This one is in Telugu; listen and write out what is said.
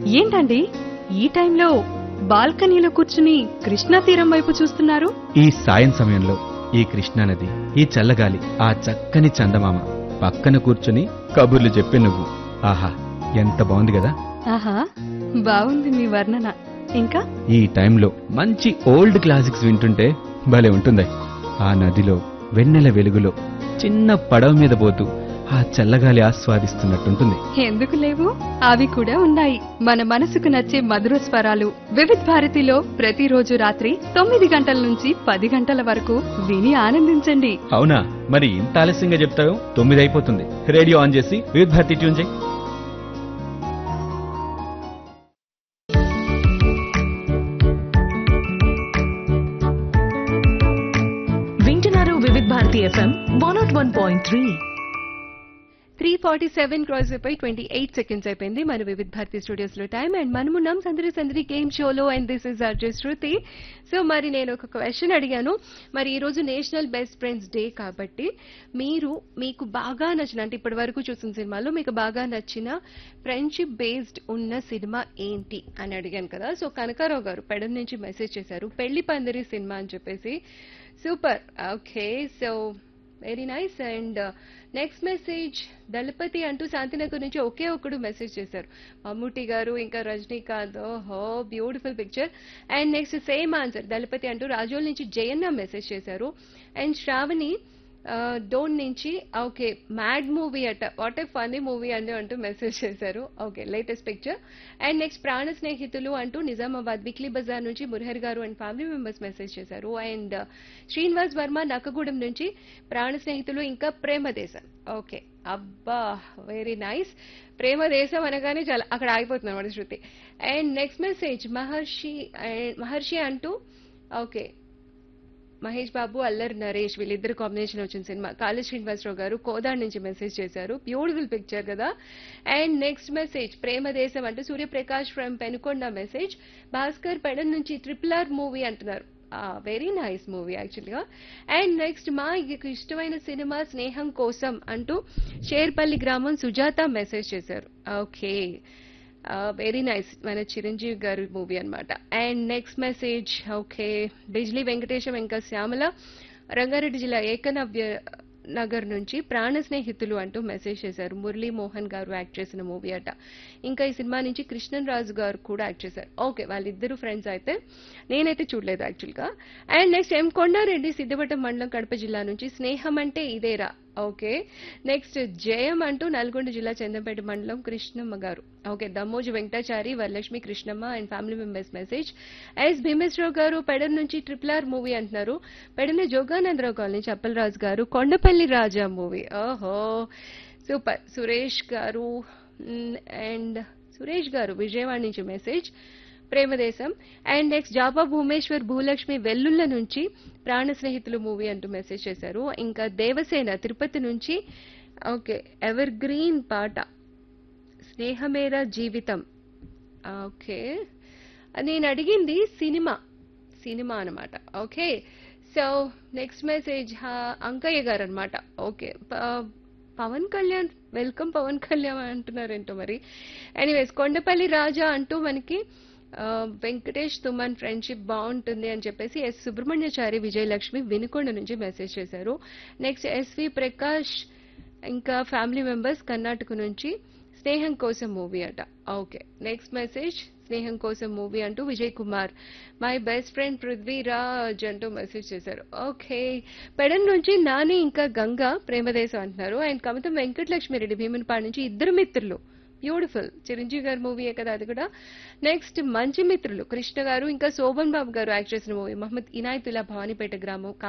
ఏంటండి ఈ టైంలో బాల్కనీలో కూర్చుని కృష్ణా తీరం వైపు చూస్తున్నారు ఈ సాయం సమయంలో ఈ కృష్ణానది ఈ చల్లగాలి ఆ చక్కని చందమామ పక్కన కూర్చుని కబుర్లు చెప్పే నువ్వు ఆహా ఎంత బాగుంది కదా ఆహా బాగుంది మీ వర్ణన ఇంకా ఈ టైంలో మంచి ఓల్డ్ క్లాసిక్స్ వింటుంటే భలే ఉంటుంది ఆ నదిలో వెన్నెల వెలుగులో చిన్న పడవ మీద పోతూ ఆ చల్లగాలి ఆస్వాదిస్తున్నట్టుంటుంది ఎందుకు లేవు అవి కూడా ఉన్నాయి మన మనసుకు నచ్చే మధుర స్వరాలు వివిధ్ భారతిలో ప్రతిరోజు రాత్రి తొమ్మిది గంటల నుంచి పది గంటల వరకు విని ఆనందించండి అవునా మరి ఇంత ఆలస్యంగా చెప్తావు తొమ్మిది అయిపోతుంది రేడియో ఆన్ చేసి వివిధ భారతి ట్యూన్ చేయి వింటున్నారు Vividh Bharati FM one nought one point three three forty seven cross అయిపోయి ట్వంటీ ఎయిట్ సెకండ్స్ అయిపోయింది మన వివిధ్ భారతి స్టూడియోస్ లో టైం అండ్ మనమున్నాం సందరి సందరి గేమ్ షోలో and this is RJ Shruti so మరి నేను ఒక క్వశ్చన్ అడిగాను మరి ఈ రోజు నేషనల్ బెస్ట్ ఫ్రెండ్స్ డే కాబట్టి మీరు మీకు బాగా నచ్చిన అంటే ఇప్పటి వరకు చూసిన సినిమాలో మీకు బాగా నచ్చిన ఫ్రెండ్షిప్ బేస్డ్ ఉన్న సినిమా ఏంటి అని అడిగాను కదా సో కనకారావు గారు పెడం నుంచి మెసేజ్ చేశారు పెళ్లి పందిరి సినిమా అని చెప్పేసి super okay so very nice and next message Thalapathi అంటూ శాంతినగర్ నుంచి ఒకే ఒక్కడు మెసేజ్ చేశారు మమ్ముటి గారు ఇంకా రజనీకాంత్ ఓహో beautiful picture and next same answer Thalapathi అంటూ రాజోల్ నుంచి జయన్న మెసేజ్ చేశారు అండ్ శ్రావణి డోన్ నుంచి ఓకే మ్యాడ్ మూవీ అట వాట్ ఏ ఫనీ మూవీ అని అంటూ మెసేజ్ చేశారు okay latest picture and next Prana Snehitulu అంటూ నిజామాబాద్ వీక్లీ బజార్ నుంచి మురహర్ గారు అండ్ ఫ్యామిలీ మెంబర్స్ మెసేజ్ చేశారు అండ్ శ్రీనివాస్ వర్మ నక్కగూడెం నుంచి ప్రాణ స్నేహితులు ఇంకా ప్రేమ దేశం ఓకే అబ్బా వెరీ నైస్ ప్రేమ దేశం అనగానే చాలా అక్కడ ఆగిపోతుంది అన్నమాట Shruti and next message Maharshi and- Maharshi అంటూ ఓకే మహేష్ బాబు అల్లరి నరేష్ వీళ్ళిద్దరు కాంబినేషన్ వచ్చిన సినిమా కాళీ శ్రీనివాసరావు గారు కోదాడ్ నుంచి మెసేజ్ చేశారు బ్యూటిఫుల్ పిక్చర్ కదా and next message Prema Desam అంటూ సూర్యప్రకాష్ ఫ్రమ్ పెనుకొండ మెసేజ్ భాస్కర్ పెడన్ నుంచి ట్రిపుల్ ఆర్ మూవీ అంటున్నారు వెరీ నైస్ మూవీ యాక్చువల్గా అండ్ నెక్స్ట్ మా ఇక ఇష్టమైన సినిమా స్నేహం కోసం అంటూ షేర్పల్లి గ్రామం సుజాత మెసేజ్ చేశారు ఓకే వెరీ నైస్ మన చిరంజీవి గారి మూవీ అన్నమాట and next message okay Bijli Venkatesham ఇంకా శ్యామల రంగారెడ్డి జిల్లా ఏకనవ్య నగర్ నుంచి ప్రాణ స్నేహితులు అంటూ మెసేజ్ చేశారు మురళీ మోహన్ గారు యాక్ట్ చేసిన మూవీ అట ఇంకా ఈ సినిమా నుంచి కృష్ణన్ రాజు గారు కూడా యాక్ట్ చేశారు ఓకే వాళ్ళిద్దరు ఫ్రెండ్స్ అయితే నేనైతే చూడలేదు యాక్చువల్గా and next M Kondareddy Siddipatnam మండలం కడప జిల్లా నుంచి స్నేహం అంటే ఇదేరా ఓకే నెక్స్ట్ జయం అంటూ నల్గొండ జిల్లా చందంపేట మండలం కృష్ణమ్మ గారు okay Dammoju Venkatachari Varalakshmi Krishnamma and family members message S Bheemeswararao గారు పెడన్ నుంచి ట్రిపుల్ ఆర్ మూవీ అంటున్నారు పెడన జోగానందరావు కాలనీ చప్పలరాజు గారు కొండపల్లి రాజా మూవీ ఓహో సూపర్ సురేష్ గారు అండ్ సురేష్ గారు విజయవాడ నుంచి మెసేజ్ ప్రేమదేశం అండ్ నెక్స్ట్ జాబా భూమేశ్వర్ భూలక్ష్మి వెల్లుల్ల నుంచి ప్రాణ స్నేహితులు మూవీ అంటూ మెసేజ్ చేశారు ఇంకా దేవసేన తిరుపతి నుంచి ఓకే ఎవర్ గ్రీన్ పాట స్నేహమేరా జీవితం ఓకే నేను అడిగింది సినిమా సినిమా అనమాట okay so next message Ankaiah గారు అనమాట ఓకే పవన్ కళ్యాణ్ వెల్కమ్ పవన్ కళ్యాణ్ అంటున్నారేంటో మరి ఎనీవేస్ కొండపల్లి రాజా అంటూ మనకి ఆ, వెంకటేష్ తుమన్ ఫ్రెండ్షిప్ బాగుంటుంది అని చెప్పేసి ఎస్ సుబ్రహ్మణ్యచారి విజయలక్ష్మి వినుకొండ నుంచి మెసేజ్ చేశారు నెక్స్ట్ ఎస్వి ప్రకాష్ ఇంకా ఫ్యామిలీ మెంబర్స్ కర్ణాటక నుంచి స్నేహం కోసం మూవీ అట ఓకే నెక్స్ట్ మెసేజ్ స్నేహం కోసం మూవీ అంటూ Vijay Kumar my best friend Prithviraj అంటూ మెసేజ్ చేశారు ఓకే పెడన్ నుంచి నాని ఇంకా గంగ ప్రేమదేశం అంటున్నారు అండ్ కమతం వెంకటలక్ష్మి రెడ్డి భీమన్పాడు నుంచి ఇద్దరు మిత్రులు బ్యూటిఫుల్ చిరంజీవి గారి మూవీయే కదా అది కూడా నెక్స్ట్ మంచి మిత్రులు కృష్ణ గారు ఇంకా శోభన్ బాబు గారు యాక్ట్ చేసిన మూవీ మహమ్మద్ ఇనాయతుల్లా భవానీపేట గ్రామం